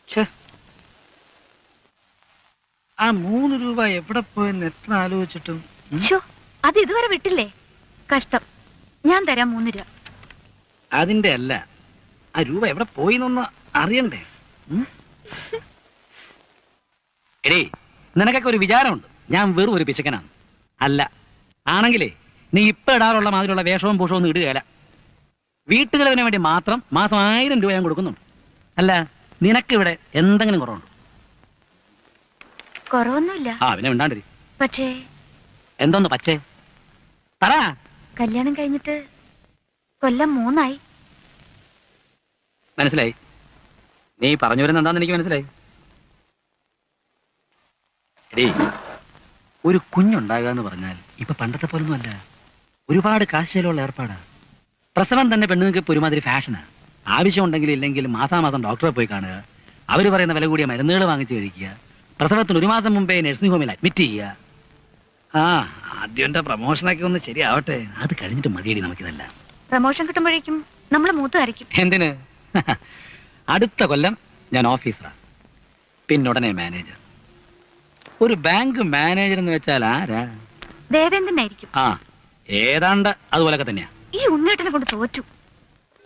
ഛെ. ആ മൂന്ന് രൂപ എവിടെ പോയെന്ന് എത്ര ആലോചിച്ചിട്ടും ഉം? ശോ അത് ഇതുവരെ വിട്ടില്ലേ കഷ്ടം ഞാൻ തരാം മൂന്ന് രൂപ അതിന്റെ അല്ല ആ രൂപ എവിടെ പോയി എന്നൊന്ന് അറിയണ്ടേ ഉം? എടേ നിനക്കൊക്കെ ഒരു വിചാരമുണ്ട് ഞാൻ വെറും ഒരു പിശക്കനാണ് അല്ല ആണെങ്കിലേ നീ ഇപ്പൊ ഇടാറുള്ള മാതിരിയുള്ള വേഷവും പൂഷവും ഒന്നും ഇടുകയല്ല വീട്ടുചെലവിന് വേണ്ടി മാത്രം മാസം ആയിരം രൂപ ഞാൻ കൊടുക്കുന്നുണ്ട് അല്ല നിനക്കിവിടെ എന്തെങ്കിലും കുറവുണ്ടോ കുറവൊന്നുമില്ല ആ പിന്നെ മിണ്ടാണ്ടിരി പക്ഷേ എന്തോന്ന് പച്ചേ പറ കല്യാണം കഴിഞ്ഞിട്ട് കൊല്ലം മൂന്നായി മനസ്സിലായി നീ പറഞ്ഞു വരുന്ന എന്താന്ന് എനിക്ക് മനസ്സിലായി എടീ ഒരു കുഞ്ഞുണ്ടാകുക എന്ന് പറഞ്ഞാൽ ഇപ്പൊ പണ്ടത്തെ പോലൊന്നും അല്ല ഒരുപാട് കാശിലുള്ള ഏർപ്പാടാ പ്രസവം തന്നെ പെണ്ണുങ്ങൾക്ക് ഇപ്പൊ ഒരുമാതിരി ഫാഷനാ ആവശ്യമുണ്ടെങ്കിലും ഇല്ലെങ്കിലും മാസാമാസം ഡോക്ടറെ പോയി കാണുക അവര് പറയുന്ന വില കൂടിയ മരുന്നുകൾ വാങ്ങിച്ചു കഴിക്കുക പ്രസവത്തിന് ഒരു മാസം മുമ്പേ നഴ്സിംഗ് ഹോമിൽ അഡ്മിറ്റ് ചെയ്യുക ആ ആദ്യം എന്റെ പ്രൊമോഷനൊക്കെ ഒന്ന് ശരിയാവട്ടെ അത് കഴിഞ്ഞിട്ട് മതിയടി നമുക്കിതല്ല പ്രമോഷൻ കിട്ടുമ്പോഴേക്കും നമ്മൾ മൂത്ത് കരയ്ക്കും എന്തിന് അടുത്ത കൊല്ലം ഞാൻ ഓഫീസറാ പിന്നുടനെ മാനേജർ ഒരു ബാങ്ക് മാനേജർ എന്ന് വെച്ചാൽ ആരാ ദേവേന്ദ്രനായിരിക്കും ആ ഏതാണ്ട് അതുപോലൊക്കെ തന്നെയാ ഈ ഉണ്ണേട്ടനെ കൊണ്ട് തോറ്റു